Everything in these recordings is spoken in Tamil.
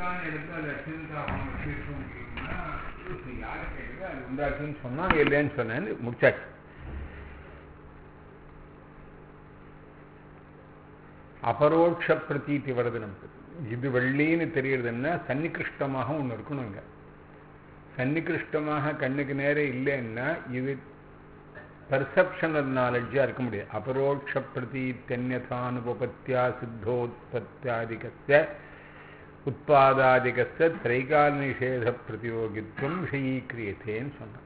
உண்டான இடத்துல லட்சணத்தாகும் விசேஷம் இருக்குன்னா இது யாரை கேட்குது அது உண்டாச்சுன்னு சொன்னா இல்லைன்னு சொன்னேன்னு முடிச்சாச்சு அபரோட்ச பிரதீதி வருது நமக்கு இது வெள்ளின்னு தெரியறதுன்னா சன்னிகிருஷ்டமாக ஒன்று இருக்கணுங்க சன்னிகிருஷ்டமாக கண்ணுக்கு நேரே இல்லைன்னா இது பர்செப்ஷனல் நாலெட்ஜாக இருக்க முடியாது அபரோக்ஷ பிரதீத்தன்யதானுபத்தியா சித்தோத்பத்தியாதிகஸ்ய உற்பாதாதிகஸ்ய திரைகால நிஷேத பிரதியோகித்துவம் விஷயீக்கிரியத்தேன்னு சொன்னான்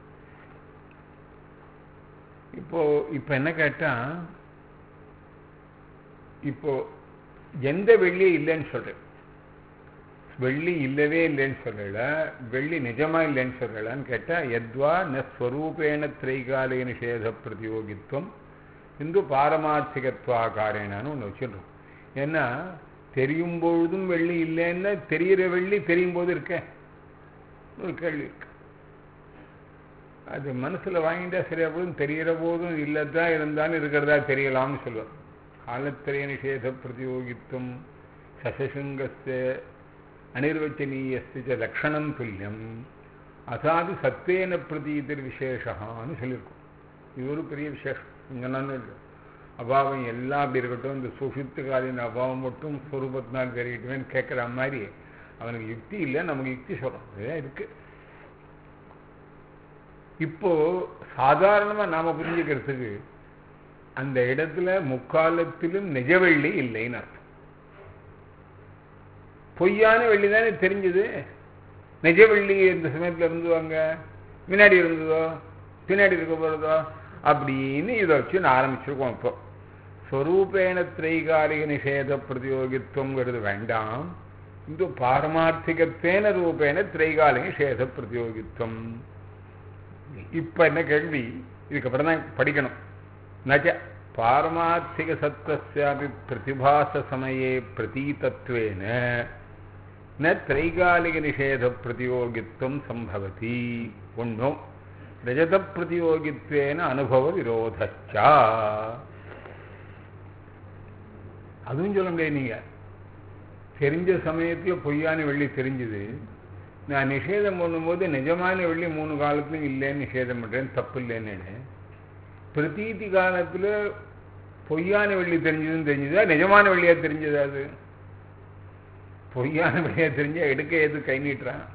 இப்போ இப்போ என்ன கேட்டா இப்போ எந்த வெள்ளியும் இல்லைன்னு சொல்றேன் வெள்ளி இல்லவே இல்லைன்னு சொல்லல வெள்ளி நிஜமா இல்லைன்னு சொல்லலான்னு கேட்டா எத்வா ந ஸ்வரூபேண திரைகாலிக நிஷேத பிரதியோகித்துவம் இந்து பாரமார்த்திகத்வாகாரேனான்னு ஒன்று வச்சிடுறோம் ஏன்னா தெரியும் பொழுதும் வெள்ளி இல்லைன்னா தெரிகிற வெள்ளி தெரியும் போது இருக்க ஒரு கேள்வி இருக்கு அது மனசுல வாங்கிட்டா சரியா போதும் தெரிகிற போதும் இல்லதான் இருந்தாலும் இருக்கிறதா தெரியலாம்னு சொல்லுவார் காலத்திரைய நிஷேத பிரதியோகித்துவம் சசசுங்கஸ்ய அனிர்வச்சனீயஸ்து லக்ஷணம் துல்லியம் அசாது சத்தேன பிரதீதிர் விசேஷான்னு சொல்லியிருக்கோம் இது ஒரு பெரிய விசேஷம் இங்கன்னு இல்லை அபாவம் எல்லாம் அப்படி இருக்கட்டும் இந்த சுஷித்துக்காலின் அபாவம் மட்டும் ஸ்வரூபத்தினால் தெரியட்டுமேன்னு கேட்குற மாதிரி அவனுக்கு யுக்தி இல்லை நமக்கு யுக்தி சொல்கிறோம் இதுதான் இருக்கு இப்போ சாதாரணமாக நாம் புரிஞ்சுக்கிறதுக்கு அந்த இடத்துல முக்காலத்திலும் நிஜவெள்ளி இல்லைன்னு அர்த்தம் பொய்யான வெள்ளி தானே தெரிஞ்சது நிஜ வெள்ளி இந்த சமயத்தில் இருந்துவாங்க முன்னாடி இருந்ததோ பின்னாடி இருக்க போகிறதோ அப்படின்னு இதை வச்சு நான் ஆரம்பிச்சிருக்கோம் இப்போ ஸ்வரூபேண திரைகாலிக நிஷேத பிரதியோகித்துவங்கிறது வேண்டாம் இந்த பாரமார்த்திகத்தேன ரூபேண திரைகாலிக நிஷேத பிரதியோகித்துவம் இப்போ என்ன கேள்வி இதுக்கப்புறம் தான் படிக்கணும் நச்ச பாரமார்த்திக சத்வஸ்யாபி பிரதிபாச சமயே பிரதீதத்வேன ந திரைகாலிக நிஷேத பிரதியோகித்துவம் சம்பவதி ஒன்றும் ரஜத பிரதியோகித்வேன அனுபவ விரோதச்சா அதுவும் சொல்ல முடியாது நீங்க தெரிஞ்ச சமயத்தில் பொய்யான வெள்ளி தெரிஞ்சுது நான் நிஷேதம் பண்ணும்போது நிஜமான வெள்ளி மூணு காலத்துலையும் இல்லைன்னு நிஷேதம் பண்ணுறேன் தப்பு இல்லைன்னு பிரதீதி காலத்தில் பொய்யான வெள்ளி தெரிஞ்சதுன்னு தெரிஞ்சதா நிஜமான வெள்ளியா தெரிஞ்சதா அது பொய்யான வெள்ளியா தெரிஞ்சா எடுக்க எது கை நீட்டுறான்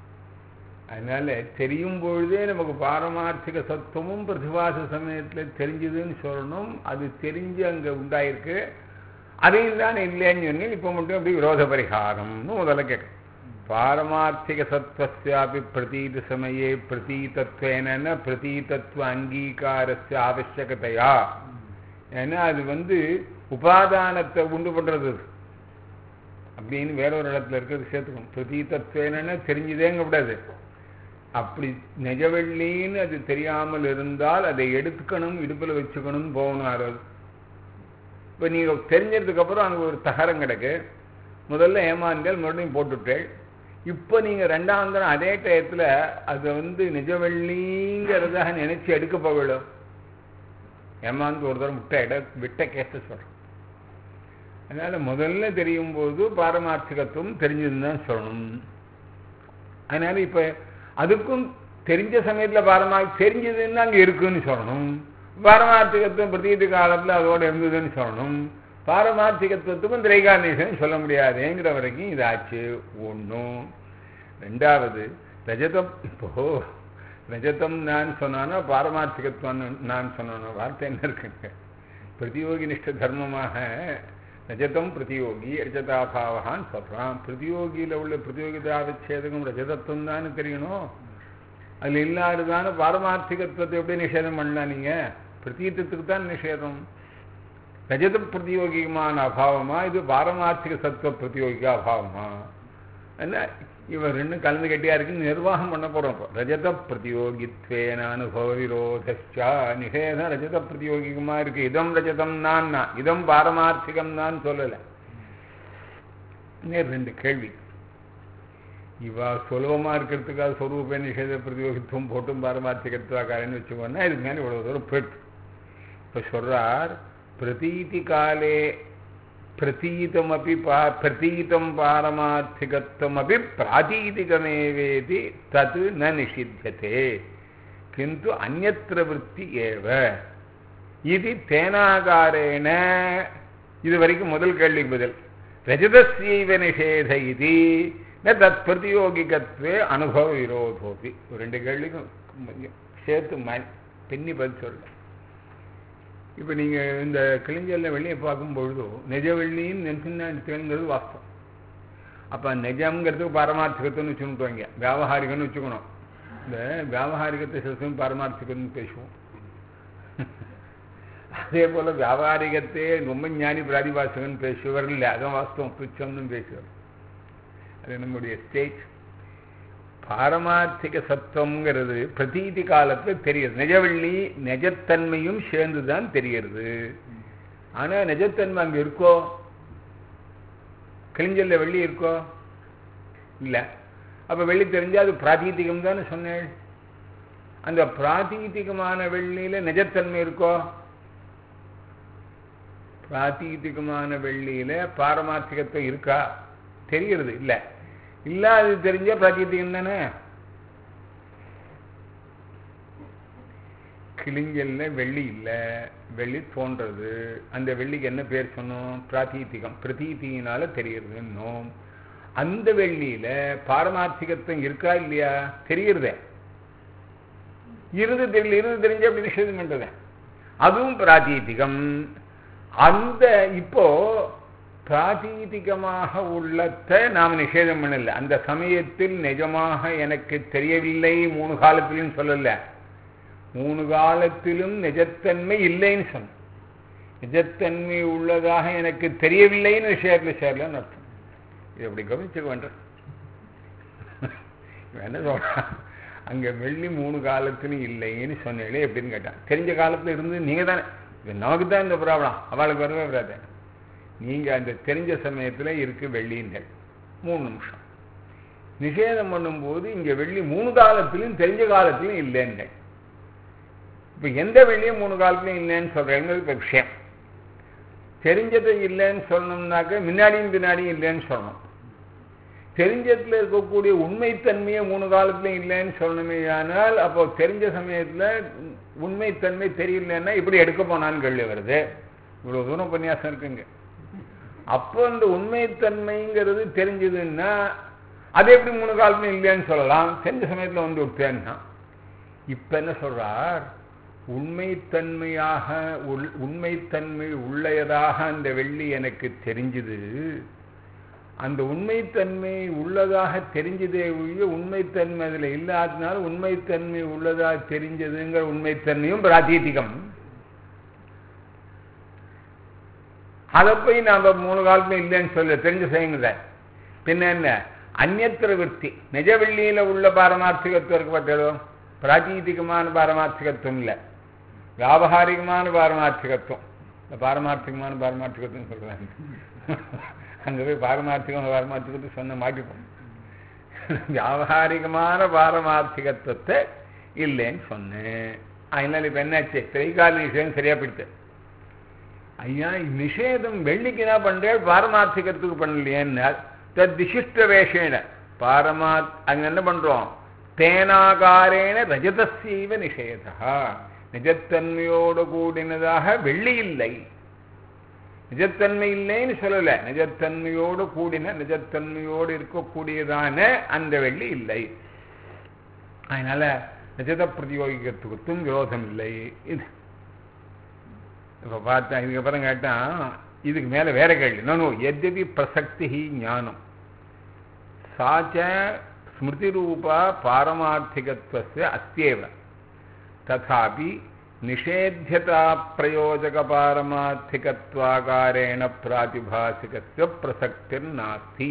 அதனால தெரியும் பொழுதே நமக்கு பாரமார்த்திக சத்துவமும் பிரதிபாச சமயத்தில் தெரிஞ்சதுன்னு சொல்லணும் அது தெரிஞ்சு அங்கே உண்டாயிருக்கு அதையும் தான் இல்லைன்னு சொன்னி இப்போ மட்டும் அப்படி விரோத பரிகாரம்னு முதல்ல கேட்கும் பாரமார்த்திக சத்வஸ்யாபி பிரதீத சமயே பிரதீதத்வேன பிரதீதத்துவ அங்கீகாரஸ்ய ஆவசியகதையா ஏன்னா அது வந்து உபாதானத்தை உண்டு பண்றது அப்படின்னு வேற ஒரு இடத்துல இருக்கிறது சேர்த்துக்கணும் பிரதீதத்வேன தெரிஞ்சுதேங்க கூடாது அப்படி நிஜவெள்ளின்னு அது தெரியாமல் இருந்தால் அதை எடுத்துக்கணும் இடுப்பில் வச்சுக்கணும் போகணும் ஆறது இப்போ நீங்கள் தெரிஞ்சதுக்கு அப்புறம் அங்கே ஒரு தகரம் கிடக்கு முதல்ல ஏமாந்தேல் மறுபடியும் போட்டுவிட்டேன் இப்போ நீங்கள் ரெண்டாம் தரம் அதே டயத்தில் அதை வந்து நிஜவெள்ளிங்கிறதாக நினைச்சு எடுக்க போகணும் ஏமாந்து ஒரு தரம் விட்ட இட விட்ட கேஸை சொல்கிறோம் அதனால முதல்ல தெரியும் போது பாரமார்த்திகத்துவம் தெரிஞ்சதுன்னு தான் சொல்லணும் அதனால இப்போ அதுக்கும் தெரிஞ்ச சமயத்தில் பாரமா தெரிஞ்சதுன்னு அங்கே இருக்குன்னு சொல்லணும் பாரமார்த்திகத்துவம் பிரதீதி காலத்தில் அதோட இருந்ததுன்னு சொல்லணும் பாரமார்த்திகத்துவத்துக்கும் திரைகாரணேஷன் சொல்ல முடியாதுங்கிற வரைக்கும் இதாச்சு ஒன்றும் ரெண்டாவது ரஜதம் இப்போ ரஜதம் நான் சொன்னானோ பாரமார்த்திகத்துவம் நான் சொன்னானோ வார்த்தை என்ன இருக்குங்க பிரதியோகி நிஷ்ட தர்மமாக ரஜதம் பிரதியோகி ரஜதாபாவகான்னு சொல்கிறான் பிரதியோகியில் உள்ள பிரதியோகிதா விச்சேதகம் ரஜதத்துவம் தானே தெரியணும் அதில் இல்லாததான பாரமார்த்திகத்துவத்தை எப்படி நிஷேதம் பண்ணலாம் நீங்கள் பிரதீத்தத்துக்கு தான் நிஷேதம் ரஜத பிரதியோகிகமான அபாவமா இது பாரமார்த்திக சத்துவ பிரதியோகிக அபாவமா என்ன இவர் ரெண்டும் கலந்து கட்டியா இருக்குன்னு நிர்வாகம் பண்ண போறோம் இப்போ ரஜத பிரதியோகித்வேன அனுபவ விரோதா நிஷேதம் ரஜத பிரதியோகிகமா இருக்கு இதம் ரஜதம் நான் இதம் பாரமார்த்திகம் தான் சொல்லலை ரெண்டு கேள்வி இவா சுலபமா இருக்கிறதுக்காக சொரூப நிஷேத பிரதியோகித்துவம் போட்டும் பாரமார்த்திகத்துவாக்காரன்னு வச்சுக்கோன்னா இதுக்கு மேலே இவ்வளவு தூரம் போயிட்டு இப்போ சொல்றார் பிரதீதி காலே பிரதீதமபி பா பிரதீதம் பாரமார்த்திகத்துவமபி பிராதீதிகமேவேதி தது ந நிஷித்தியதே கிந்து அந்நத்திர விற்பி ஏவ இது தேனாகாரேன இது வரைக்கும் முதல் கேள்விக்கு பதில் ரஜதஸ்யைவ நிஷேத இது ந தத் பிரதியோகிகத்வே அனுபவ விரோதோபி ஒரு ரெண்டு கேள்விக்கும் கொஞ்சம் சேர்த்து ம பின்னி பதில் சொல்ல இப்போ நீங்கள் இந்த கிளிஞ்சலில் வெளியே பார்க்கும்பொழுது நிஜ வெள்ளின்னு நினைச்சுங்கிறது வாஸ்தவம் அப்போ நிஜம்ங்கிறதுக்கு பாரமார்த்திகத்துன்னு வச்சுக்கிட்டு வைங்க வியாபகாரிகம்னு வச்சுக்கணும் இந்த வியாபகாரிகத்தை சில சமயம் பாரமார்த்திகம்னு பேசுவோம் அதே போல வியாபாரிகத்தே ரொம்ப ஞானி பிராதிபாசகன் பேசுவார் இல்லை அதான் வாஸ்தவம் துச்சம்னு பேசுவார் அது நம்முடைய ஸ்டேட் பாரமார்த்திக சத்துவங்கிறது பிரதீதி காலத்தில் தெரியுது நிஜவள்ளி நிஜத்தன்மையும் சேர்ந்து தான் தெரிகிறது ஆனால் நிஜத்தன்மை அங்கே இருக்கோ கிழிஞ்சல்ல வெள்ளி இருக்கோ இல்லை அப்போ வெள்ளி தெரிஞ்சால் அது பிராதீதிகம் தானே சொன்னேன் அந்த பிராதீதிகமான வெள்ளியில் நிஜத்தன்மை இருக்கோ பிராதீதிகமான வெள்ளியில பாரமார்த்திகத்துவம் இருக்கா தெரிகிறது இல்லை இல்லாது தெரிஞ்ச பிராதீதிகம் தானே கிளிஞ்சல்ல வெள்ளி இல்லை வெள்ளி தோன்றது அந்த வெள்ளிக்கு என்ன பேர் சொன்னோம் பிராதீதிகம் பிரதீதியினால தெரிகிறது இன்னும் அந்த வெள்ளியில பாரமார்த்திகத்துவம் இருக்கா இல்லையா தெரியுறதே இருந்து தெரியல இருந்து தெரிஞ்ச அப்படி நிஷேதம் பண்றது அதுவும் பிராதீதிகம் அந்த இப்போ பிராதீதிகமாக உள்ளத்தை நாம் நிஷேதம் பண்ணல அந்த சமயத்தில் நிஜமாக எனக்கு தெரியவில்லை மூணு காலத்திலும் சொல்லல மூணு காலத்திலும் நிஜத்தன்மை இல்லைன்னு சொன்ன நிஜத்தன்மை உள்ளதாக எனக்கு தெரியவில்லைன்னு விஷயத்தில் சேரலன்னு அர்த்தம் இது அப்படி கவனிச்சுக்க வேண்டாம் என்ன சொல்றான் அங்க வெள்ளி மூணு காலத்திலும் இல்லைன்னு சொன்னீங்களே எப்படின்னு கேட்டான் தெரிஞ்ச காலத்துல இருந்து நீங்க தானே நமக்கு தான் இந்த ப்ராப்ளம் அவளுக்கு வரவே வராது நீங்க அந்த தெரிஞ்ச சமயத்துல இருக்கு வெள்ளிங்கள் மூணு நிமிஷம் நிஷேதம் பண்ணும்போது இங்க வெள்ளி மூணு காலத்திலும் தெரிஞ்ச காலத்திலும் இல்லைன்னு இப்ப எந்த வெள்ளியும் மூணு காலத்திலும் இல்லைன்னு சொல்றேங்கிறது இப்ப விஷயம் தெரிஞ்சது இல்லைன்னு சொல்லணும்னாக்க முன்னாடியும் பின்னாடியும் இல்லைன்னு சொல்லணும் தெரிஞ்சதுல இருக்கக்கூடிய உண்மைத்தன்மையை மூணு காலத்திலையும் இல்லைன்னு சொல்லணுமே ஆனால் அப்போ தெரிஞ்ச சமயத்துல உண்மைத்தன்மை தெரியலன்னா இப்படி எடுக்க போனான்னு கேள்வி வருது இவ்வளவு தூரம் உபன்யாசம் இருக்குங்க அப்போ இந்த உண்மைத்தன்மைங்கிறது தெரிஞ்சதுன்னா அது எப்படி மூணு காலத்துலையும் இல்லைன்னு சொல்லலாம் தெரிஞ்ச சமயத்துல வந்து விட்டேன்னா இப்ப என்ன சொல்றார் உண்மைத்தன்மையாக உண்மைத்தன்மை உள்ளதாக அந்த வெள்ளி எனக்கு தெரிஞ்சுது அந்த உண்மைத்தன்மை உள்ளதாக தெரிஞ்சதே ஒழிய உண்மைத்தன்மை அதில் இல்லாதனால உண்மைத்தன்மை உள்ளதாக தெரிஞ்சதுங்கிற உண்மைத்தன்மையும் பிராத்தீதிகம் அதை போய் நாம் மூணு காலத்துல இல்லைன்னு சொல்ல தெரிஞ்சு செய்யுங்க பின்ன என்ன அந்நத்திர விற்பி நிஜ வெள்ளியில உள்ள பாரமார்த்திகத்துவம் இருக்கப்பட்டதோ பிராத்தீதிகமான பாரமார்த்திகத்துவம் இல்லை வியாபகாரிகமான பாரமார்த்திகத்துவம் இந்த பாரமார்த்திகமான பாரமார்த்திகத்துவம் சொல்றாங்க அங்க போய் பாரமார்த்திகம் பாரமார்த்திகத்தை சொன்ன மாட்டிப்போம் வியாபாரிகமான பாரமார்த்திகத்துவத்தை இல்லைன்னு சொன்னேன் அதனால இப்ப என்னாச்சு திரைகால நிஷேதம் சரியா போயிடுத்து ஐயா நிஷேதம் வெள்ளிக்கு என்ன பண்றேன் பாரமார்த்திகத்துக்கு பண்ணலையேன்னா தத் விசிஷ்ட வேஷேன பாரமா அங்க என்ன பண்றோம் தேனாகாரேன ரஜதசீவ நிஷேதா நிஜத்தன்மையோடு கூடினதாக வெள்ளி இல்லை நிஜத்தன்மை இல்லைன்னு சொல்லல நிஜத்தன்மையோடு கூடின நிஜத்தன்மையோடு இருக்கக்கூடியதான அந்த வெள்ளி இல்லை அதனால நிஜத பிரதியோகிக்கத்துக்கும் விரோதம் இல்லை இது இப்ப பார்த்தா இதுக்கப்புறம் கேட்டா இதுக்கு மேல வேற கேள்வி நோ எத்யபி பிரசக்தி ஞானம் சாச்ச ஸ்மிருதி ரூபா பாரமார்த்திகத்துவ அஸ்தியேவ ததாபி நிஷேத்தியதா பிரயோஜக பாரமார்த்திகத்வாகாரேண பிராதிபாசிகத்துவ பிரசக்திர் நாஸ்தி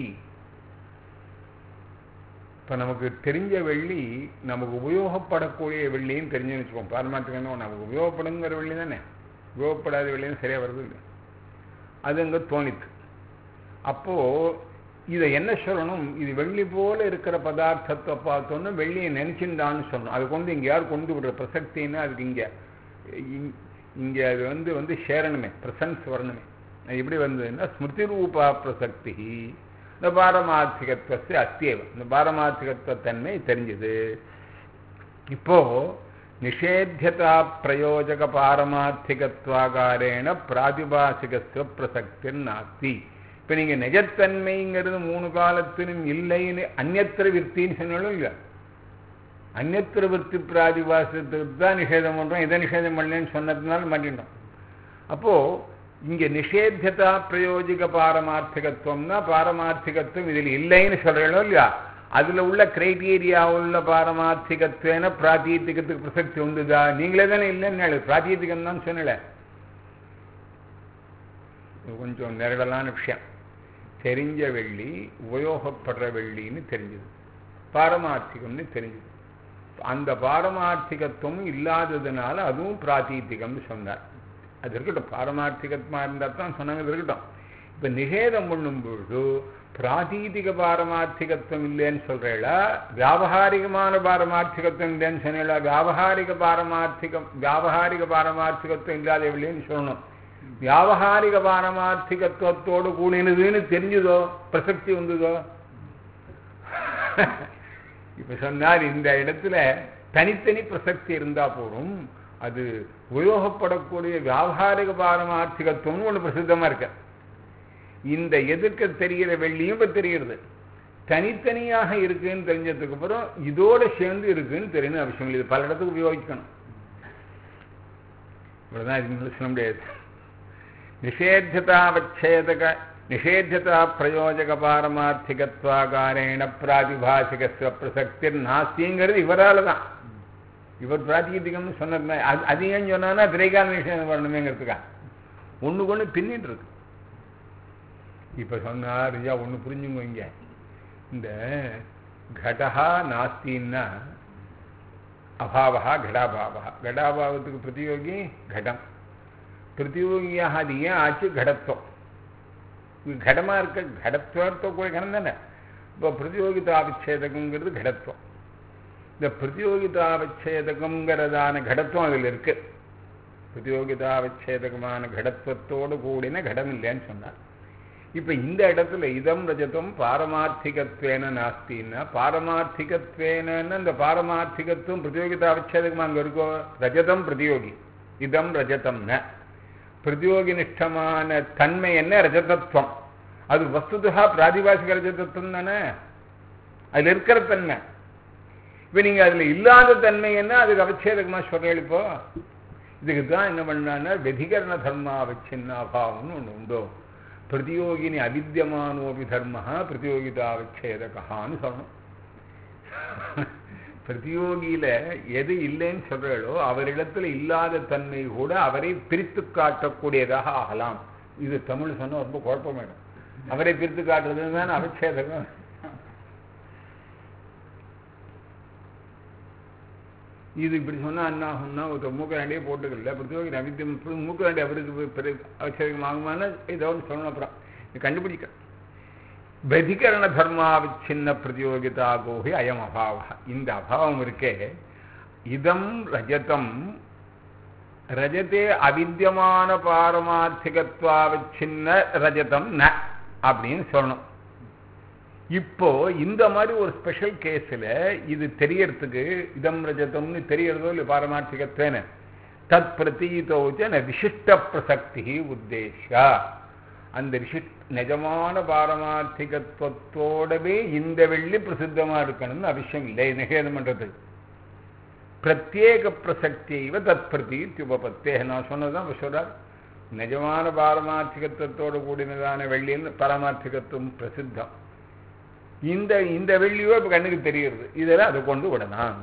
இப்போ நமக்கு தெரிஞ்ச வெள்ளி நமக்கு உபயோகப்படக்கூடிய வெள்ளின்னு தெரிஞ்சுன்னு வச்சுக்கோம் பாரமார்த்திகம் நமக்கு உபயோகப்படுங்கிற வெள்ளி தானே உபயோகப்படாத வெள்ளின்னு சரியாக வருது இல்லை அது அங்கே தோணித்து அப்போது இதை என்ன சொல்லணும் இது வெள்ளி போல இருக்கிற பதார்த்தத்தை பார்த்தோன்னா வெள்ளியை நினைச்சுட்டான்னு சொல்லணும் அது கொண்டு இங்கே யார் கொண்டு விடுற பிரசக்தின்னா அதுக்கு இங்கே இங்கே அது வந்து வந்து சேரணுமே ப்ரெசன்ஸ் வரணுமே அது எப்படி வந்ததுன்னா ஸ்மிருதி ரூபா பிரசக்தி இந்த பாரமார்த்திகத்துவத்தை அஸ்தியவ இந்த பாரமார்த்திகத்துவத்தன்மை தெரிஞ்சது இப்போ நிஷேத்தியதா பிரயோஜக பாரமார்த்திகத்வாகாரேண பிராதிபாசிகத்துவ பிரசக்தி நாஸ்தி இப்போ நீங்கள் நிஜத்தன்மைங்கிறது மூணு காலத்திலும் இல்லைன்னு அந்நத்திர விற்த்தின்னு சொன்னாலும் இல்லை அந்நத்திர விற்பி பிராதிபாசத்துக்கு தான் நிஷேதம் பண்ணுறோம் இதை நிஷேதம் பண்ணலன்னு சொன்னதுனால மாட்டிட்டோம் அப்போது இங்கே நிஷேத்தியதா பிரயோஜக பாரமார்த்திகத்துவம்னா பாரமார்த்திகத்துவம் இதில் இல்லைன்னு சொல்கிறோம் இல்லையா அதில் உள்ள கிரைட்டீரியா உள்ள பாரமார்த்திகத்துவேன பிராத்தீத்திகத்துக்கு பிரசக்தி உண்டுதா நீங்களே தானே இல்லைன்னு பிராத்தீத்திகம் தான் சொன்னல கொஞ்சம் நிரடலான விஷயம் தெரிஞ்ச வெள்ளி உபயோகப்படுற வெள்ளின்னு தெரிஞ்சது பாரமார்த்திகம்னு தெரிஞ்சது அந்த பாரமார்த்திகத்துவம் இல்லாததுனால அதுவும் பிராத்தீத்திகம்னு சொன்னார் அது இருக்கட்டும் பாரமார்த்திகமாக இருந்தால் தான் சொன்னாங்க இருக்கட்டும் இப்போ நிஷேதம் பண்ணும்பொழுது பிராதீதிக பாரமார்த்திகத்துவம் இல்லைன்னு சொல்கிறேளா வியாபகாரிகமான பாரமார்த்திகத்துவம் இல்லைன்னு சொன்னேளா வியாபகாரிக பாரமார்த்திகம் வியாபகாரிக பாரமார்த்திகத்துவம் இல்லாத இல்லைன்னு சொல்லணும் வியாபகாரிக பாரமார்த்திகத்துவத்தோடு கூடினதுன்னு தெரிஞ்சுதோ பிரசக்தி வந்ததோ இப்ப சொன்னார் இந்த இடத்துல தனித்தனி பிரசக்தி இருந்தா போதும் அது உபயோகப்படக்கூடிய வியாபாரிக பாரமார்த்திகத்துவம்னு ஒன்று பிரசித்தமா இருக்க இந்த எதிர்க்க தெரிகிற வெள்ளியும் இப்ப தெரிகிறது தனித்தனியாக இருக்குன்னு தெரிஞ்சதுக்கு அப்புறம் இதோட சேர்ந்து இருக்குன்னு தெரியணும் அவசியம் இல்லை இது பல இடத்துக்கு உபயோகிக்கணும் இவ்வளவுதான் இது சொல்ல முடியாது நிஷேத்தியதாவச்சேதக நிஷேத்தியதா பிரயோஜக பாரமார்த்திகத்வாகாரேண பிராதிபாசிக பிரசக்தி நாஸ்திங்கிறது இவரால் தான் இவர் பிராத்திகம்னு சொன்னது அது அது ஏன் சொன்னா திரைகால நிஷேதம் வரணுமேங்கிறதுக்கா ஒன்று கொண்டு பின்னிட்டு இருக்கு இப்போ சொன்னார் ஐயா ஒன்று புரிஞ்சுங்க இங்க இந்த கடஹா நாஸ்தின்னா அபாவா கடாபாவா கடாபாவத்துக்கு பிரதியோகி கடம் பிரதியோகியாக அது ஏன் ஆச்சு கடத்துவம் கடமா இருக்க கடத்துவத்தோ கூட கடம் தானே இப்போ பிரதியோகிதாவிச்சேதகங்கிறது கடத்துவம் இந்த பிரதியோகிதாவச்சேதகங்கிறதான கடத்துவம் அதில் இருக்கு பிரதியோகிதாவச்சேதகமான கடத்துவத்தோடு கூடின கடம் இல்லைன்னு சொன்னார் இப்ப இந்த இடத்துல இதம் ரஜதம் பாரமார்த்திகத்வேன நாஸ்தின்னா பாரமார்த்திகத்வேனு இந்த பாரமார்த்திகத்துவம் பிரதியோகிதாவச்சேதகமா அங்க இருக்கோ ரஜதம் பிரதியோகி இதம் ரஜதம்ன பிரதியோகினிஷ்டமான தன்மை என்ன ரஜதத்துவம் அது வஸ்துதா பிராதிபாசிக ரஜதத்துவம் தானே அதுல இருக்கிற தன்மை இப்ப நீங்க அதுல இல்லாத தன்மை என்ன அதுக்கு அவச்சேதகமா சொல்றேன் இப்போ இதுக்கு தான் என்ன பண்ணான்னா வெதிகரண தர்மா அவச்சின்ன அபாவம்னு ஒண்ணு உண்டோ பிரதியோகினி அவித்தியமானோபி தர்ம பிரதியோகிதாவச்சேதகான்னு சொல்லணும் பிரதியோகியில எது இல்லைன்னு சொல்றாளோ அவரிடத்துல இல்லாத தன்மை கூட அவரை பிரித்து காட்டக்கூடியதாக ஆகலாம் இது தமிழ் சொன்னா ரொம்ப குழப்பமாயிடும் அவரை பிரித்து காட்டுறதுன்னு தான் அவச்சேதகம் இது இப்படி சொன்னா என்ன ஆகும்னா ஒரு மூக்கராண்டியே போட்டுக்கல பிரதியோகி அவித்தியம் மூக்கராண்டி அவருக்கு அவச்சேதகம் ஆகுமானா இதை வந்து சொல்லணும் அப்புறம் இது கண்டுபிடிக்க வெதிகரண தர்மாவிச்சின்ன பிரதியோகிதா கோகி அயம் அபாவ இந்த அபாவம் இருக்கே இதம் ரஜதம் ரஜதே அவித்தியமான பாரமார்த்திகத்வாவிச்சின்ன ரஜதம் ந அப்படின்னு சொல்லணும் இப்போ இந்த மாதிரி ஒரு ஸ்பெஷல் கேஸில் இது தெரியறதுக்கு இதம் ரஜதம்னு தெரியறதோ இல்லை பாரமார்த்திகத்வேன தத் பிரதீதோச்ச விசிஷ்ட பிரசக்தி உத்தேஷா அந்த ரிஷிட் நிஜமான பாரமார்த்திகத்துவத்தோடவே இந்த வெள்ளி பிரசித்தமா இருக்கணும்னு அவசியம் இல்லை நிஷேதம் பண்றதுக்கு பிரத்யேக பிரசக்தியைவ தத் பிரதீத் உபபத்தே நான் சொன்னதுதான் சொல்றார் நிஜமான பாரமார்த்திகத்துவத்தோடு கூடினதான வெள்ளின்னு பரமார்த்திகத்துவம் பிரசித்தம் இந்த இந்த வெள்ளியோ இப்ப கண்ணுக்கு தெரிகிறது இதெல்லாம் அதை கொண்டு விடலாம்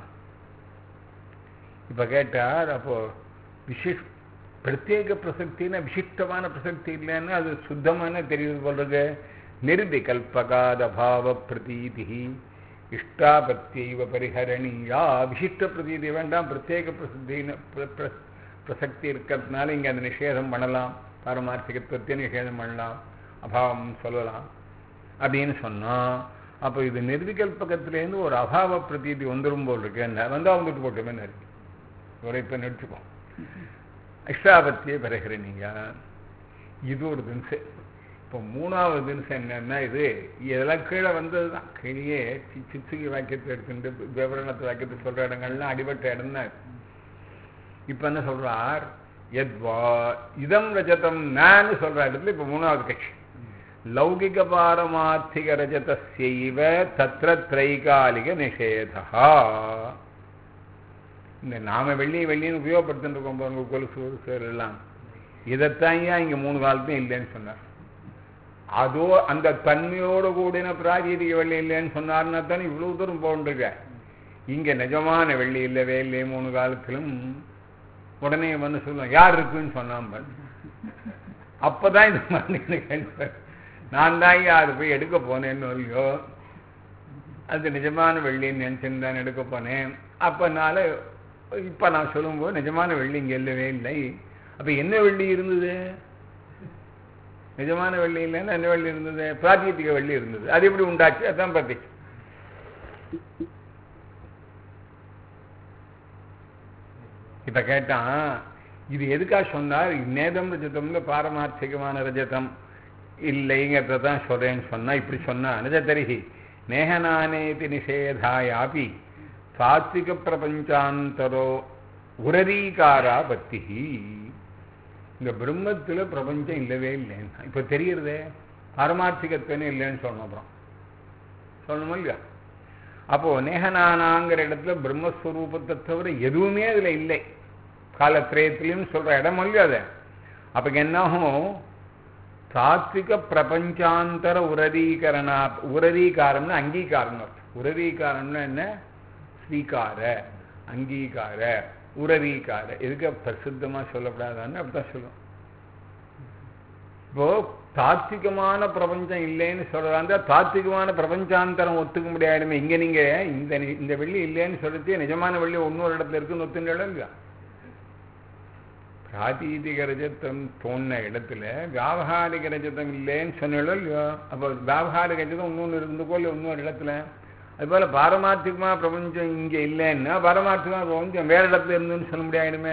இப்ப கேட்டார் அப்போ விசிஷ் பிரத்யேக பிரசக்தின்னா விசிஷ்டமான பிரசக்தி இல்லைன்னா அது சுத்தமான தெரியுது போல்றது நிர்விகல்பகாத பாவ பிரதீதி இஷ்டாபத்தியைவ பரிஹரணியா விசிஷ்ட பிரதீதி வேண்டாம் பிரத்யேக பிரசித்தின்னு பிரசக்தி இருக்கிறதுனால இங்கே அந்த நிஷேதம் பண்ணலாம் பாரமார்த்திகத்துவத்தை நிஷேதம் பண்ணலாம் அபாவம் சொல்லலாம் அப்படின்னு சொன்னோம் அப்போ இது நிர்விகல்பகத்திலேருந்து ஒரு அபாவ பிரதீதி வந்துடும் போல் இருக்கு என்ன வந்தா வந்துட்டு போட்டுமே இருக்கு ஒரு இப்போ நிறுத்திப்போம் இஷ்டாபத்தியை பெறுகிறீங்க இது ஒரு தினசு இப்போ மூணாவது தினசு என்னன்னா இது இதெல்லாம் கீழே வந்தது தான் கீழே சி- சிச்சுகி வாக்கியத்தை எடுத்துட்டு விவரணத்தை வாக்கியத்தை சொல்ற இடங்கள்லாம் அடிபட்ட இடம் தான் இப்போ என்ன சொல்றார் எத்வா இதம் ரஜதம் நான் சொல்ற இடத்துல இப்போ மூணாவது கட்சி லௌகிக பாரமார்த்திக ரஜதஸ்யைவ தத்ர திரைகாலிக நிஷேதா இந்த நாம வெள்ளி வெள்ளின்னு உபயோகப்படுத்திட்டு இருக்கோம் பாருங்க கொலுசு சேர் எல்லாம் இதைத்தான் ஏன் இங்க மூணு காலத்தையும் இல்லைன்னு சொன்னார் அதோ அந்த தன்மையோடு கூடின பிராதீதிக வெள்ளி இல்லைன்னு சொன்னார்னா தானே இவ்வளவு தூரம் போன்றிருக்க இங்க நிஜமான வெள்ளி இல்லவே இல்லை மூணு காலத்திலும் உடனே வந்து சொல்லுவோம் யார் இருக்குன்னு சொன்னான் பாரு. அப்பதான் இந்த மாதிரி கேள்வி நான் தான் யாரு போய் எடுக்க போனேன்னு இல்லையோ அது நிஜமான வெள்ளின்னு நினைச்சுன்னு தான் எடுக்க போனேன் அப்பனால இப்ப நான் சொல்லும்போது நிஜமான வெள்ளி இங்க இல்லவே இல்லை அப்ப என்ன வெள்ளி இருந்தது நிஜமான வெள்ளி இல்லைன்னா என்ன வெள்ளி இருந்தது பிராத்தியத்திக வெள்ளி இருந்தது அது எப்படி உண்டாச்சு அதான் பத்தி இப்ப கேட்டான் இது எதுக்காக சொன்னார் நேதம் ரஜதம்ல பாரமார்த்திகமான ரஜதம் இல்லைங்கிறத தான் சொல்றேன்னு சொன்னா இப்படி சொன்னா நிஜத்தரிகி நேகநானேதி நிஷேதாயாபி சாத்விக பிரபஞ்சாந்தரோ உரரீகாரா பத்தி இந்த பிரம்மத்துல பிரபஞ்சம் இல்லவே இல்லைன்னா இப்ப தெரியுறதே பாரமார்த்திகத்துவனே இல்லைன்னு சொல்லணும் அப்புறம் சொல்லணுமா இல்லையா அப்போ நேகனானாங்கிற இடத்துல பிரம்மஸ்வரூபத்தை தவிர எதுவுமே அதுல இல்லை காலத்திரயத்திலையும் சொல்ற இடம் இல்லையா அது அப்ப என்னாகும் தாத்விக பிரபஞ்சாந்தர உரதீகரணா உரதீகாரம்னு அங்கீகாரம் அர்த்தம் உரதீகாரம்னா என்ன ஸ்வீகார அங்கீகார உரதீகார எதுக்கு பிரசித்தமா சொல்லப்படாதான்னு அப்படிதான் சொல்லும் இப்போ தாத்விகமான பிரபஞ்சம் இல்லைன்னு சொல்றாங்க தாத்விகமான பிரபஞ்சாந்தரம் ஒத்துக்க முடியாதுமே இங்க நீங்க இந்த இந்த வெள்ளி இல்லைன்னு சொல்லிட்டு நிஜமான வெள்ளி இன்னொரு இடத்துல இருக்குன்னு ஒத்துங்க இல்லையா பிராதீதிக ரஜத்தம் தோணின இடத்துல வியாபகாரிக ரஜத்தம் இல்லைன்னு சொன்னாலும் இல்லையோ அப்போ வியாபகாரிக ரஜதம் இன்னொன்று இருந்துக்கோ இல்லை இன்னொரு இடத்துல அதுபோல பாரமார்த்திகமா பிரபஞ்சம் இங்க இல்லைன்னா பாரமார்த்திகமா பிரபஞ்சம் வேற இடத்துல இருந்துன்னு சொல்ல முடியாதுமே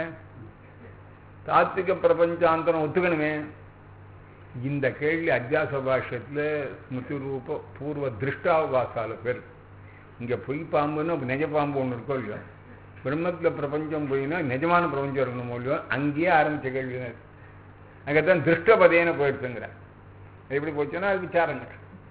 தாத்விக பிரபஞ்சாந்தரம் ஒத்துக்கணுமே இந்த கேள்வி அத்தியாச பாஷ்யத்துல ஸ்மிருதி ரூப பூர்வ திருஷ்டாவாசால பேர் இங்க பொய் பாம்புன்னு நிஜ பாம்பு ஒன்று இருக்கோ இல்லையோ பிரம்மத்துல பிரபஞ்சம் போயினா நிஜமான பிரபஞ்சம் இருக்கணும் இல்லையோ அங்கேயே ஆரம்பிச்ச கேள்வி தான் அங்கதான் திருஷ்டபதேன போயிடுச்சுங்கிற எப்படி போச்சுன்னா அது விசாரங்க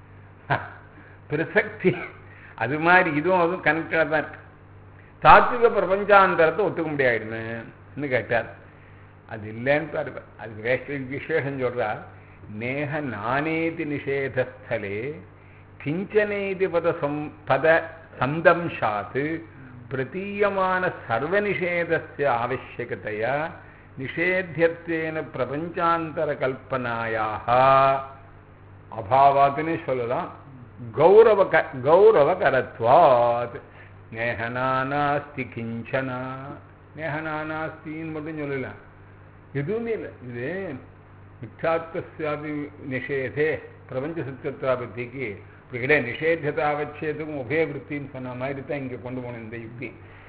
பிரசக்தி அது மாதிரி இதுவும் அதுவும் கனெக்டடாக தான் இருக்கு தாத்விக பிரபஞ்சாந்தரத்தை ஒத்துக்க முடியாதுன்னு கேட்டார் அது இல்லைன்னு பாருங்க அது வேஷ்ட விசேஷம் சொல்றார் நேக நானேதி நிஷேதஸ்தலே கிஞ்சனேதி பத சம் பத சந்தம்சாத் பிரதீயமான சர்வநிஷேதஸ்ய ஆவசியகதையா நிஷேத்தியத்தேன பிரபஞ்சாந்தர கல்பனாயாக அபாவாத்துன்னு சொல்லலாம் கௌரவ க கௌரவகரத்வாத் நேகனானாஸ்தி கிஞ்சனா நேகனானாஸ்தின்னு மட்டும் சொல்லலாம் எதுவுமே இல்லை இது மிச்சாத்வசாபி நிஷேதே பிரபஞ்ச சத்தியத்வாபத்திக்கு இப்படி கிடையாது நிஷேதத்தாவச்சேதுக்கும் உபயவிருத்தின்னு சொன்ன மாதிரி தான் இங்கே கொண்டு போகணும் இந்த யுக்தி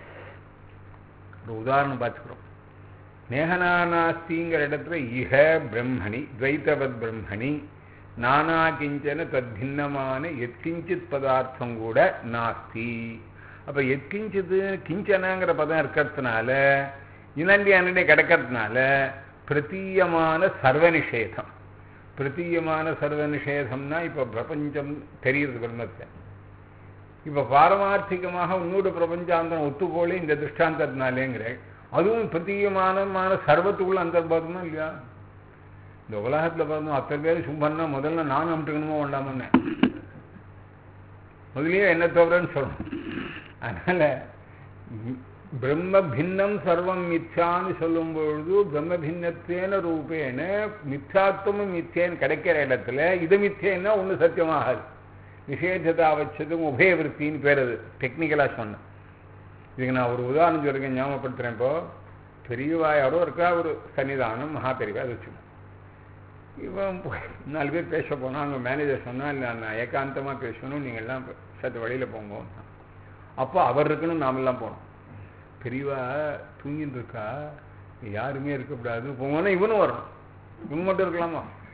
ஒரு உதாரணம் பார்த்துக்கிறோம் நேகனானாஸ்திங்கிற இடத்துல இஹ பிரம்மணி துவைத்தவத் பிரம்மணி நானா கிஞ்சன தத்தின்னமான எத்கிஞ்சித் பதார்த்தம் கூட நாஸ்தி அப்ப எத்கிஞ்சித்து கிஞ்சனங்கிற பதம் இருக்கிறதுனால இனண்டி அனண்டி கிடக்கிறதுனால பிரதீயமான சர்வநிஷேதம் பிரதீயமான சர்வநிஷேதம்னா இப்ப பிரபஞ்சம் தெரியுது பிரம்மத்தை இப்ப பாரமார்த்திகமாக உன்னோட பிரபஞ்சாந்தரம் ஒத்துக்கோளே இந்த திருஷ்டாந்தத்தினாலேங்கிற அதுவும் பிரதீயமான சர்வத்துக்குள்ள அந்தர்பாதமா இல்லையா இந்த உலகத்துல பார்த்தோம் அத்தனை பேர் சும்பன்னா முதல்ல நான் அமிட்டுக்கணுமோ வேண்டாமன்னு முதலியே என்ன தவிரன்னு சொல்லணும் அதனால பிரம்ம பின்னம் சர்வம் மித்யான்னு சொல்லும் பொழுது பிரம்ம பின்னத்தேன ரூபேன மித்யாத்வமும் மித்தேன்னு கிடைக்கிற இடத்துல இது மித்தேன்னா ஒன்று சத்தியமாகாது நிஷேதத்தை வச்சதும் உபயவிருத்தின்னு பேர் அது டெக்னிக்கலாக சொன்னேன் இதுக்கு நான் ஒரு உதாரணம் சொல்லுங்க ஞாபகப்படுத்துறேன் இப்போ பெரியவா யாரோ இருக்கா ஒரு சன்னிதானம் மகா பெரியவா அது வச்சுக்கணும் இவன் நாலு பேர் பேச போனால் அங்கே மேனேஜர் சொன்னால் இல்லை நான் ஏகாந்தமாக பேசணும் நீங்கள்லாம் சற்று வழியில் போங்க அப்போ அவர் இருக்கணும் நாமெல்லாம் போனோம் பெரியவா தூங்கிட்டு இருக்கா யாருமே இருக்கக்கூடாது போங்கன்னா இவனும் வரணும் இவன் மட்டும் இருக்கலாமா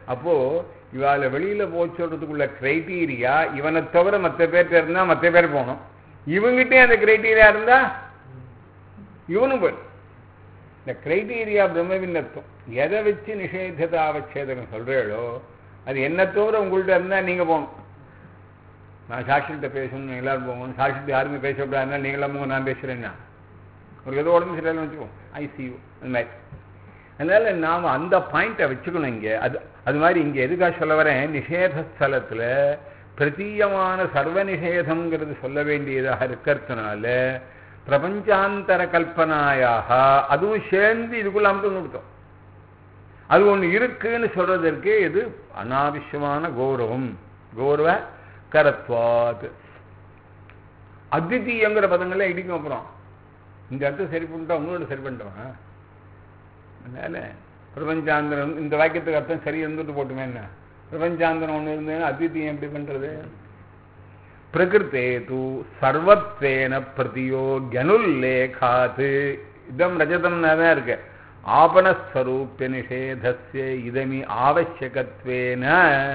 அப்போ இவாள வெளியில போய் சொல்றதுக்குள்ள கிரைட்டீரியா இவனை தவிர மற்ற பேர்ட்ட இருந்தா மற்ற பேர் போகணும் இவங்கிட்டே அந்த கிரைட்டீரியா இருந்தா இவனும் போய் இந்த கிரைட்டீரியா பிரம்மவின்னத்துவம் எதை வச்சு நிஷேதத்தை அவச்சேதகம் சொல்றீங்களோ அது என்ன தவிர உங்கள்ட்ட இருந்தா நீங்க போகணும் நான் சாட்சிகிட்ட பேசணும் எல்லாரும் போகணும் சாட்சிகிட்ட யாருமே பேசக்கூடாதுன்னா நீங்களாம் போங்க நான் பேசுறேன்னா ஒரு ஏதோ உடம்பு சரியில்லைன்னு வச்சுக்கோ ஐசியூ அந்த மாதிரி அதனால நாம் அந்த பாயிண்ட்டை வச்சுக்கணும் இங்கே அது அது மாதிரி இங்கே எதுக்காக சொல்ல வரேன் நிஷேத ஸ்தலத்தில் பிரதீயமான சர்வ நிஷேதம்ங்கிறது சொல்ல வேண்டியதாக இருக்கிறதுனால பிரபஞ்சாந்தர கல்பனாயாக அதுவும் சேர்ந்து இதுக்குள்ள அமுத்து கொடுத்தோம் அது ஒன்று இருக்குன்னு சொல்றதற்கு இது அனாவசியமான கௌரவம் கௌரவ கரத்வாத் அத்விதீயங்கிற பதங்களே இடிக்கும் அப்புறம் இந்த அர்த்தம் சரி பண்ணிட்டோம் இன்னொன்று சரி பண்ணிட்டோம் அதனால பிரபஞ்சாந்திரம் இந்த வாக்கியத்துக்கு அர்த்தம் சரி இருந்துட்டு போட்டுமே என்ன பிரபஞ்சாந்திரம் ஒன்று இருந்ததுன்னா அத்விதீயம் எப்படி பண்றது பிரகிருத்தே தூ சர்வத்வேன பிரதியோ கனுல்லேகாத்து இதம் ரஜதம் தான் இருக்கு ஆபணஸ்வரூபிய நிஷேதஸ்ய இதமி ஆவசியகத்வேன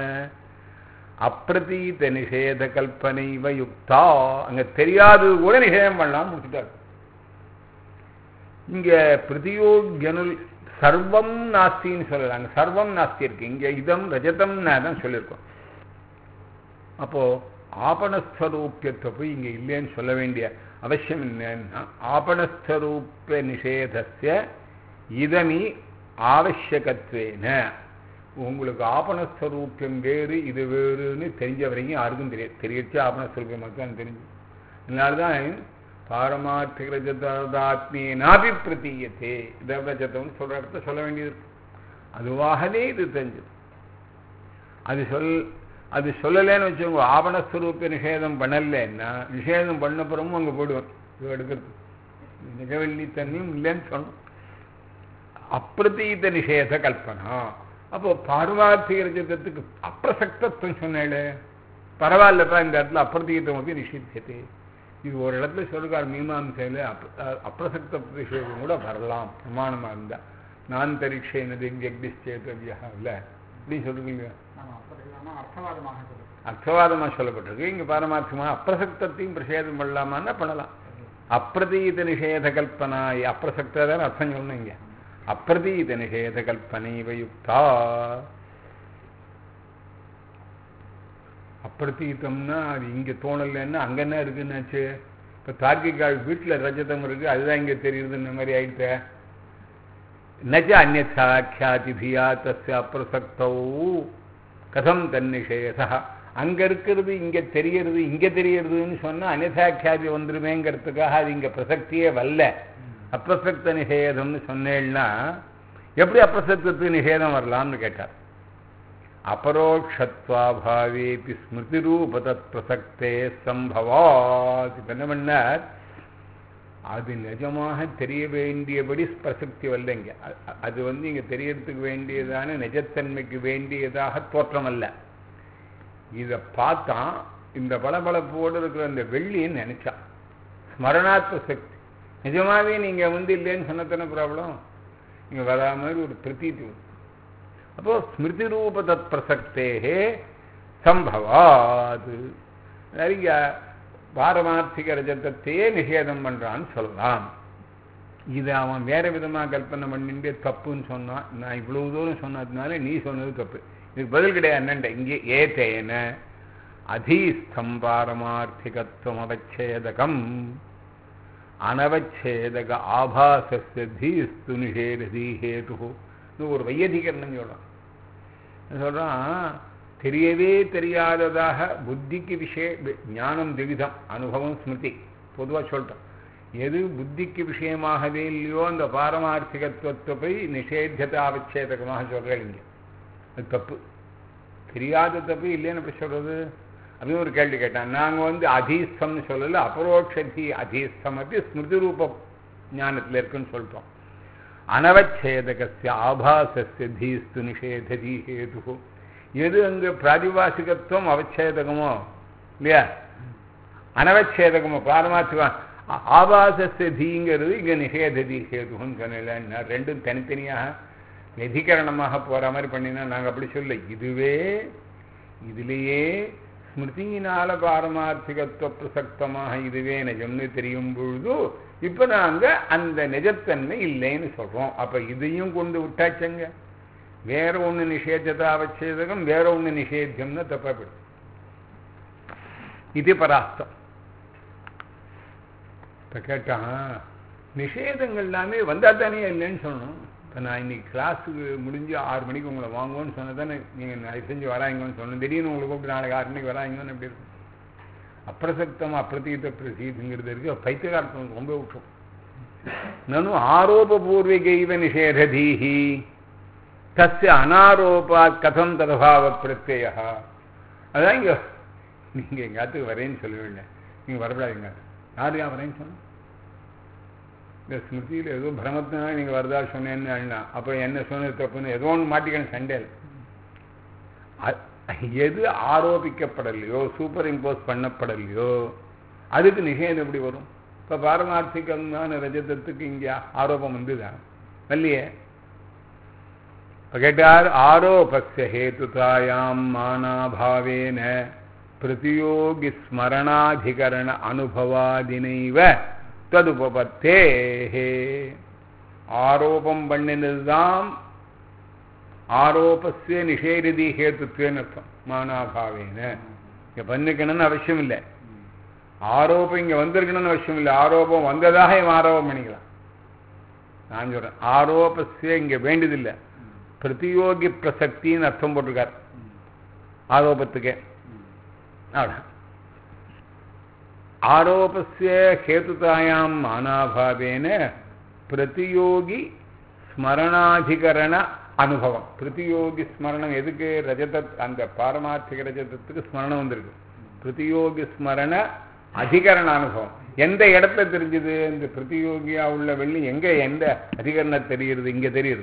அப்பிரதீத நிஷேத கல்பனைவ யுக்தா அங்க தெரியாதது கூட நிஷேதம் பண்ணலாம் முடிச்சுட்டாரு இங்க பிரதியோகனுல் சர்வம் நாஸ்தின்னு சொல்லலாங்க சர்வம் நாஸ்தி இருக்கு இங்க இதம் ரஜதம்னா தான் சொல்லியிருக்கோம் அப்போ ஆபணஸ்வரூபியத்தை போய் இங்க இல்லைன்னு சொல்ல வேண்டிய அவசியம் என்னன்னா ஆபணஸ்வரூபிய நிஷேதஸ்ய இதமி ஆவசியகத்வேன உங்களுக்கு ஆபணஸ்வரூபியம் வேறு இது வேறுன்னு தெரிஞ்ச வரைக்கும் யாருக்கும் தெரியாது தெரியச்சு ஆபணஸ்வரூபியம் மட்டும் தெரிஞ்சு அதனால்தான் பாரமார்த்திக ரஜதாத்மீனாபி பிரதீயத்தே இத ரஜதம்னு சொல்ற இடத்த சொல்ல வேண்டியது அதுவாகவே இது தெரிஞ்சது அது சொல் அது சொல்லலைன்னு வச்சுக்கோங்க ஆவணஸ்வரூப்ப நிஷேதம் பண்ணலைன்னா நிஷேதம் பண்ணப்புறமும் அங்கே போயிடுவான் இது எடுக்கிறது நிகவெள்ளி தண்ணியும் இல்லைன்னு சொன்னோம் அப்பிரதீத நிஷேத கல்பனா அப்போ பாரமார்த்திக ரஜதத்துக்கு அப்பிரசக்தத்துவம் சொன்னேன் பரவாயில்லப்பா இந்த இடத்துல அப்பிரதீதம் அப்படி நிஷேதிச்சது இது ஒரு இடத்துல சொல்லுக்கார் மீமாசையில் அப் அப்பிரசக்த விஷயம் கூட வரலாம் பிரமாணமாக இருந்தால் நான் பரீட்சைனது ஜெக்திஷ்டேத்தவியா இல்லை இப்படி சொல்லுங்க அர்த்தவாதமாக சொல்லப்பட்டிருக்கு இங்கே பாரமார்த்தமாக அப்பிரசக்தத்தையும் பிரசேதம் பண்ணலாமான்னா பண்ணலாம் அப்பிரதீத நிஷேத கல்பனா அப்பிரசக்த தான் அர்த்தம் சொன்னேன் இங்கே அப்பிரதீத நிஷேத கல்பனை வயுக்தா அப்பிரதீத்தம்னா அது இங்கே தோணலைன்னா அங்கே என்ன இருக்குன்னாச்சு இப்போ தார்க்கிகால் வீட்டில் ரஜதம் இருக்கு அதுதான் இங்கே தெரியுதுன்ற மாதிரி ஆயிடுத்த நச்ச அந்நாக்கியாதிபியா தஸ்ய அப்பிரசக்தௌ கதம் தன்னிஷேதா அங்கே இருக்கிறது இங்கே தெரியறது இங்கே தெரியறதுன்னு சொன்னால் அந்நாக்கியாதி வந்துருமேங்கிறதுக்காக அது இங்கே பிரசக்தியே வரல அப்பிரசக்த நிஷேதம்னு சொன்னேன்னா எப்படி அப்பிரசக்தத்துக்கு நிஷேதம் வரலாம்னு கேட்டார் அபரோக்ஷத்வாபாவேபி ஸ்மிருதி ரூபதத் பிரசக்தே சம்பவாத் இப்போ என்ன பண்ணார் அது நிஜமாக தெரிய வேண்டியபடி பிரசக்தி வரலைங்க அது வந்து இங்கே தெரியறதுக்கு வேண்டியதான நிஜத்தன்மைக்கு வேண்டியதாக தோற்றம் அல்ல இதை பார்த்தா இந்த பளபளப்போடு இருக்கிற அந்த வெள்ளின்னு நினைச்சான் ஸ்மரணாத்ம சக்தி நிஜமாவே நீங்கள் வந்து இல்லைன்னு சொன்னதானே ப்ராப்ளம் இங்கே வரா மாதிரி ஒரு பிரதீதி அப்போ ஸ்மிருதி ரூப தத் பிரசக்தே சம்பவாது நிறைய பாரமார்த்திக ரஜத்தையே நிஷேதம் பண்றான்னு சொல்லலாம் இது அவன் வேற விதமா கல்பனை பண்ணிட்டு தப்புன்னு சொன்னான் நான் இவ்வளவு தூரம் சொன்னதுனால நீ சொன்னது தப்பு இதுக்கு பதில் கிடையாது என்னண்ட இங்கே ஏதேன அதீஸ்தம் பாரமார்த்திகத்துவம் அவச்சேதகம் அனவச்சேதக ஆபாசஸ்ய தீஸ்து நிஷேததி ஹேது ஒரு வையதிகரணம் சொல்றான் சொல்றான் தெரியவே தெரியாததாக புத்திக்கு விஷய ஞானம் திவிதம் அனுபவம் ஸ்மிருதி பொதுவாக சொல்லிட்டோம் எது புத்திக்கு விஷயமாகவே இல்லையோ அந்த பாரமார்த்திகத்துவத்தை போய் நிஷேத்தியத்தை அவச்சேதகமாக சொல்கிறேன் இங்கே அது தப்பு தெரியாத தப்பு இல்லைன்னு எப்படி சொல்றது அப்படின்னு ஒரு கேள்வி கேட்டான் நாங்கள் வந்து அதீஸ்தம்னு சொல்லல அபரோக்ஷதி அதீஸ்தம் அப்படி ஸ்மிருதி ரூப ஞானத்தில் இருக்குன்னு சொல்லிட்டோம் அனவச்சேதகசிய ஆபாசஸ்ய தீஸ்து நிஷேததி ஹேது எது அங்கே பிராதிபாசிகத்துவம் அவச்சேதகமோ இல்லையா அனவச்சேதகமோ பாரமார்த்திகா ஆபாசஸ்ய தீங்கிறது இங்கே நிஷேததி ஹேதுன்னு சொன்னேன் ரெண்டும் தனித்தனியாக வெதிகரணமாக போற மாதிரி பண்ணினா நாங்க அப்படி சொல்ல இதுவே இதுலேயே ஸ்மிருதியினால பாரமார்த்திகத்துவ பிரசக்தமாக இதுவே நிஜம்னு தெரியும் பொழுது இப்ப நாங்க அந்த நிஜத்தன்மை இல்லைன்னு சொல்றோம் அப்ப இதையும் கொண்டு விட்டாச்சங்க வேற ஒண்ணு நிஷேததா அவச்சேதகம் வேற ஒண்ணு நிஷேத்தியம்னு தப்பாப்படும் இது பராஸ்தம் இப்ப கேட்டான் நிஷேதங்கள் எல்லாமே வந்தா தானே இல்லைன்னு சொல்லணும் இப்போ நான் இன்னைக்கு கிளாஸுக்கு முடிஞ்சு ஆறு மணிக்கு உங்களை வாங்குவோன்னு சொன்னதானே தானே நீங்கள் நாளை செஞ்சு வராங்கன்னு சொன்னேன் திடீர்னு உங்களுக்கு கூப்பிட்டு நாளைக்கு ஆறு மணிக்கு வராங்கன்னு எப்படி இருக்கும் அப்பிரசக்தம் அப்பிரதீத பிரசீதுங்கிறது இருக்கு பைத்தியகாரத்தம் ரொம்ப விட்டுரும் நனு ஆரோபபூர்விகைவ நிஷேததீஹி தஸ்ய அனாரோபாத் கதம் ததபாவ பிரத்யா அதான் இங்க நீங்க எங்காத்துக்கு வரேன்னு சொல்லவே நீங்க வரப்படாதீங்க யார் யார் வரேன்னு சொன்ன இந்த ஸ்மிருதியில் ஏதோ பிரமத்தினால நீங்கள் வரதா சொன்னேன்னு அண்ணா அப்புறம் என்ன சொன்னது தப்புன்னு ஏதோ ஒன்று மாட்டிக்கணும் சண்டேல் எது ஆரோபிக்கப்படலையோ சூப்பர் இம்போஸ் பண்ணப்படலையோ அதுக்கு நிஷேதம் எப்படி வரும் இப்போ பாரமார்த்திகமான ரஜதத்துக்கு இங்கே ஆரோபம் வந்துதான் இல்லையே இப்போ கேட்டார் ஆரோபஸ்ய ஹேத்துதாயாம் மானாபாவேன பிரதியோகி ஸ்மரணாதிகரண அனுபவாதினைவ ததுபத்தே ஆரோபம் பண்ணினதுதான் ஆரோபஸ்ய நிஷேதி ஹேத்துத்வேன்னு அர்த்தம் மானாபாவேன இங்க பண்ணிக்கணும்னு அவசியம் இல்லை ஆரோபம் இங்க வந்திருக்கணும்னு அவசியம் இல்லை ஆரோபம் வந்ததாக இவன் ஆரோபம் பண்ணிக்கலாம் நான் சொல்றேன் ஆரோபஸ்ய இங்க வேண்டியதில்லை பிரதியோகி பிரசக்தின்னு அர்த்தம் போட்டிருக்கார் ஆரோபத்துக்கே அவ்வளோ ஆரோபஸ்ய ஹேத்துதாயாம் மானாபாவேன பிரதியோகி ஸ்மரணாதிகரண அனுபவம் பிரதியோகி ஸ்மரணம் எதுக்கு ரஜத அந்த பாரமார்த்திக ரஜதத்துக்கு ஸ்மரணம் வந்திருக்கு பிரதியோகி ஸ்மரண அதிகரண அனுபவம் எந்த இடத்துல தெரிஞ்சது இந்த பிரதியோகியா உள்ள வெள்ளி எங்க எந்த அதிகரணம் தெரியுது இங்க தெரியுது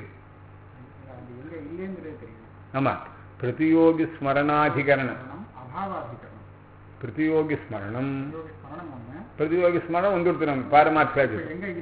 ஆமா பிரதியோகி ஸ்மரணாதிகரணம் பிரதியோகி ஸ்மரணம் பிரதியோகி ஸ்மரணம் வந்துடுத்து நம்ம பாரமார்த்தியாது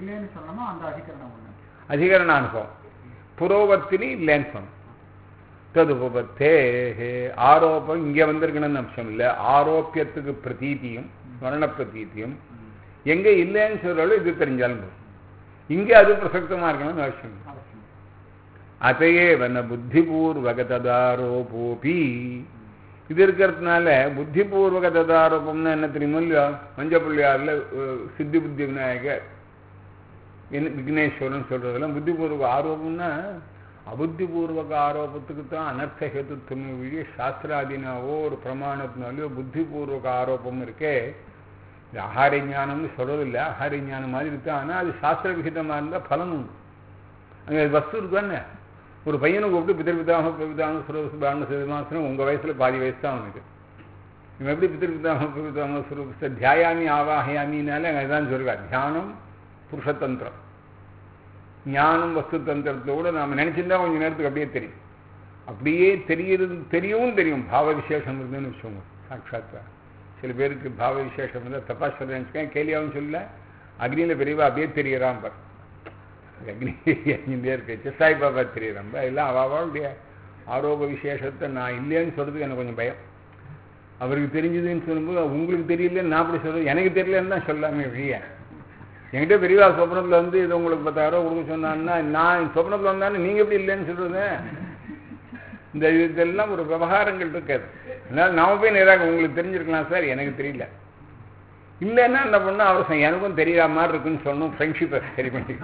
அதிகரண அனுபவம் புரோவர்த்தினி இல்லைன்னு சொன்னோம் ததுபத்தே ஆரோப்பம் இங்க வந்திருக்கணும்னு அம்சம் இல்லை ஆரோப்பியத்துக்கு பிரதீதியும் ஸ்மரண பிரதீதியும் எங்க இல்லைன்னு சொல்றாலும் இது தெரிஞ்சாலும் போதும் இங்க அது பிரசக்தமா இருக்கணும்னு அவசியம் இல்லை அதையே வன புத்திபூர்வக ததாரோபோபி இது இருக்கிறதுனால புத்திபூர்வக ததாரோபம்னு என்ன தெரியுமோ இல்லையோ மஞ்சப்பிள்ளையாரில் சித்தி புத்தி விநாயகர் என்ன விக்னேஸ்வரன் சொல்றதெல்லாம் புத்திபூர்வக ஆரோபம்னா அபுத்திபூர்வக ஆரோபத்துக்கு தான் அனர்த்த ஹேத்துவம் வழி சாஸ்திராதீனாவோ ஒரு பிரமாணத்தினாலேயோ புத்திபூர்வக ஆரோபம் இருக்கே இது ஆகார ஞானம்னு சொல்றதில்லை ஆகார ஞானம் மாதிரி இருக்கு ஆனால் அது சாஸ்திர விகிதமாக இருந்தால் பலன் உண்டு அங்கே வஸ்து இருக்குதானே ஒரு பையனை கூப்பிட்டு பிதர்பிதாம பிரபிதாம சுரபிதான சிதமாசனம் உங்கள் வயசில் பாதி வயசு தான் அவனுக்கு இவன் எப்படி பிதர்பிதாம பிரபிதாம சுரபித தியாயாமி ஆவாஹயாமினாலே அங்கே தான் சொல்லுவார் தியானம் புருஷதந்திரம் ஞானம் வஸ்து தந்திரத்தோடு நாம் நினச்சிருந்தா கொஞ்சம் நேரத்துக்கு அப்படியே தெரியும் அப்படியே தெரியறது தெரியவும் தெரியும் பாவ விசேஷம் இருந்ததுன்னு வச்சுக்கோங்க சாட்சாத்தா சில பேருக்கு பாவ விசேஷம் இருந்தால் தப்பா சொல்றேன்னு கேலியாவும் சொல்லல அக்னியில் பெரியவா அப்படியே தெரியறான் பார் அக்னி எங்கிட்டே இருக்கு சாய் பாபா தெரியறான் எல்லாம் அவாவுடைய ஆரோப விசேஷத்தை நான் இல்லைன்னு சொல்றதுக்கு எனக்கு கொஞ்சம் பயம் அவருக்கு தெரிஞ்சதுன்னு சொல்லும்போது உங்களுக்கு தெரியலன்னு நான் அப்படி சொல்றது எனக்கு தெரியலன்னு தான் சொல்லாமே வழிய என்கிட்ட பெரியவா சொப்னத்தில் வந்து இது உங்களுக்கு பத்தாயிரம் கொடுக்க சொன்னான்னா நான் சொப்னத்தில் வந்தானே நீங்கள் எப்படி இல்லைன்னு சொல்றது இந்த இதெல்லாம் ஒரு விவகாரங்கள் இருக்காது அதனால நாம போய் நேராக உங்களுக்கு தெரிஞ்சிருக்கலாம் சார் எனக்கு தெரியல இல்லைன்னா என்ன பண்ணா அவசியம் எனக்கும் தெரியற மாதிரி இருக்குன்னு சொல்லணும் ஃப்ரெண்ட்ஷிப்பை சரி பண்ணி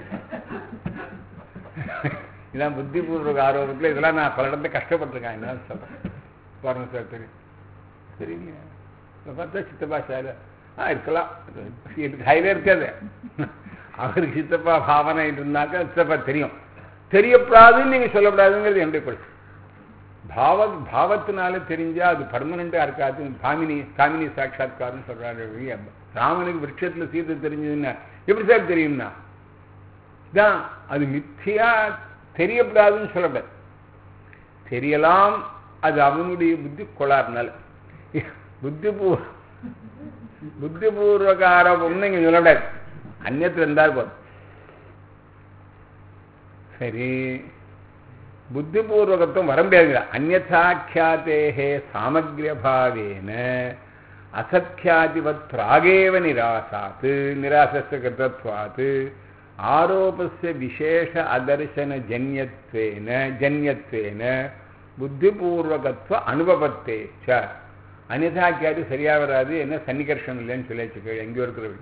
இதான் புத்திபூர்வக ஆரோக்கியத்தில் இதெல்லாம் நான் பல இடத்துல கஷ்டப்பட்டிருக்கேன் என்ன சொல்கிறேன் பாருங்க சார் தெரியும் சரிங்க இப்போ பார்த்தா சித்தப்பா சார் ஆ இருக்கலாம் எனக்கு ஹைவே இருக்காது அவருக்கு சித்தப்பா பாவனை இருந்தாக்கா சித்தப்பா தெரியும் தெரியப்படாதுன்னு நீங்கள் சொல்லப்படாதுங்கிறது என்னுடைய கொள்கை பாவ பாவத்தினால தெரிஞ்சா அது பர்மனண்டா இருக்காது காமினி காமினி சாட்சாத்காரன்னு சொல்றாரு ராமனுக்கு விருட்சத்துல சீத்தை தெரிஞ்சதுன்னா எப்படி சார் தெரியும்னா தான் அது மித்தியா தெரியப்படாதுன்னு சொல்லப்படாது தெரியலாம் அது அவனுடைய புத்தி கொளாருனால புத்திபூர் புத்திபூர்வக ஆரோபம்னு இங்க சொல்லப்படாது அந்நத்துல இருந்தால் போதும் சரி புத்திபூர்வகத்துவம் வர முடியாது அந்நாக்கியாத்தேகே சாமகிரியபாவேன அசத்தியாதிவத் பிராகேவ நிராசாத்து நிராசஸ்ய கிருத்தத்வாத்து ஆரோபஸ்ய விசேஷ அதர்சன ஜன்யத்வேன ஜன்யத்வேன புத்திபூர்வகத்துவ அனுபவத்தே ச அனிதாக்கியாது சரியா வராது என்ன சன்னிகர்ஷம் இல்லைன்னு சொல்லியாச்சு எங்கேயோ இருக்கிறவங்க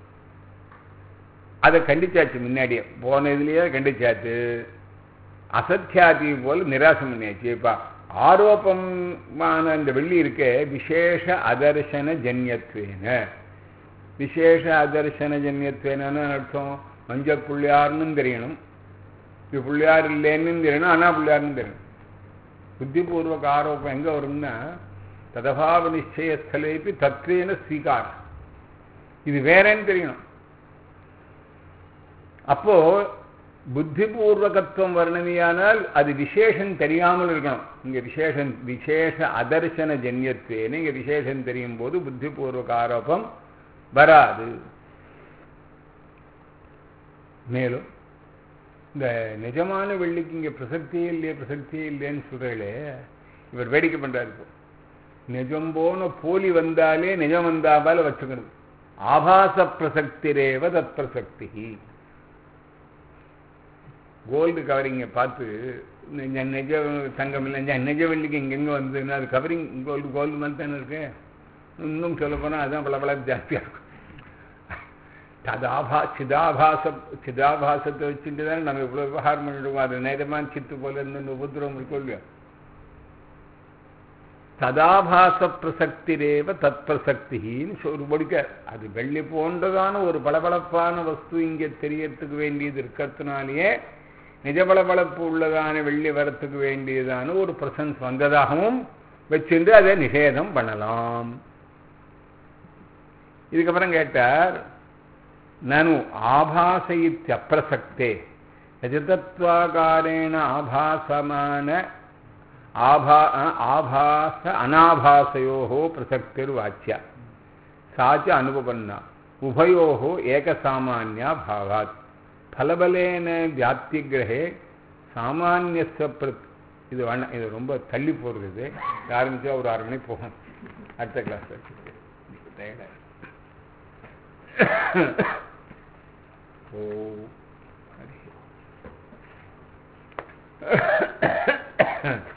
அதை கண்டிச்சாச்சு முன்னாடியே போன இதுலேயே கண்டிச்சாச்சு அசத்தியாதி போல நிராசம் பண்ணியாச்சு இப்போ ஆரோப்பமான அந்த வெள்ளி இருக்க விசேஷ அதர்சன ஜன்யத்வேன விசேஷ அதர்சன ஜன்யத்வேனு அர்த்தம் மஞ்ச புள்ளியார்னு தெரியணும் இது புள்ளியார் இல்லைன்னு தெரியணும் அண்ணா புள்ளியார்னு தெரியணும் புத்திபூர்வக ஆரோப்பம் எங்கே வரும்னா ததபாவ நிச்சயஸ்தலேப்பி தத்வேன ஸ்வீகாரம் இது வேறேன்னு தெரியணும் அப்போ புத்திபூர்வகத்துவம் வர்ணனையானால் அது விசேஷம் தெரியாமல் இருக்கணும் இங்க விசேஷம் விசேஷ அதர்சன ஜன்யத்வேன்னு இங்க விசேஷம் தெரியும் போது புத்திபூர்வக ஆரோப்பம் வராது மேலும் இந்த நிஜமான வெள்ளிக்கு இங்கே பிரசக்தியே இல்லையே பிரசக்தியே இல்லைன்னு சொல்கிறீங்களே இவர் வேடிக்கை பண்ணுறாரு இப்போ நிஜம் போன போலி வந்தாலே நிஜம் வந்தாபால வச்சுக்கணும் ஆபாச பிரசக்திரேவ தத் பிரசக்தி கோல்டு கவரிங்கை பார்த்து நிஜ தங்கம் இல்லை நிஜ வெள்ளிக்கு இங்கெங்கே வந்ததுன்னா அது கவரிங் கோல்டு கோல்டு மாதிரி தானே இருக்கு இன்னும் சொல்ல போனால் அதுதான் பல பல ஜாஸ்தியாக இருக்கும் ததாபா சிதாபாச சிதாபாசத்தை வச்சுட்டு தானே நம்ம இவ்வளோ விவகாரம் பண்ணிடுவோம் அது நேரமான சித்து போல இருந்து உபதிரவம் இருக்கும் இல்லையா ததாபாச பிரசக்திரேவ தத் பிரசக்தின்னு ஒரு படிக்க அது வெள்ளி போன்றதான ஒரு பளபளப்பான வஸ்து இங்கே தெரியறதுக்கு வேண்டியது இருக்கிறதுனாலேயே நிஜ பளபளப்பு உள்ளதான வெள்ளி வரத்துக்கு வேண்டியதான ஒரு பிரசன்ஸ் வந்ததாகவும் வச்சிருந்து அதை நிஷேதம் பண்ணலாம் இதுக்கப்புறம் கேட்டார் நனு ஆபாச இத்தியப்பிரசக்தே ரஜதத்வாகாரேண ஆபாசமான ஆபா ஆபாச அனாபாசயோ பிரசக்திர்வாச்சியா சாச்ச அனுபவன்னா உபயோ ஏகசாமானியா பாவாத் ஃபலபலேன வியாப்திகிரகே சாமானியஸ்வ பிரத் இது வேணாம் இது ரொம்ப தள்ளி போகிறது இது ஆரம்பிச்சா ஒரு ஆறு மணி போகும் அடுத்த கிளாஸ் ஓ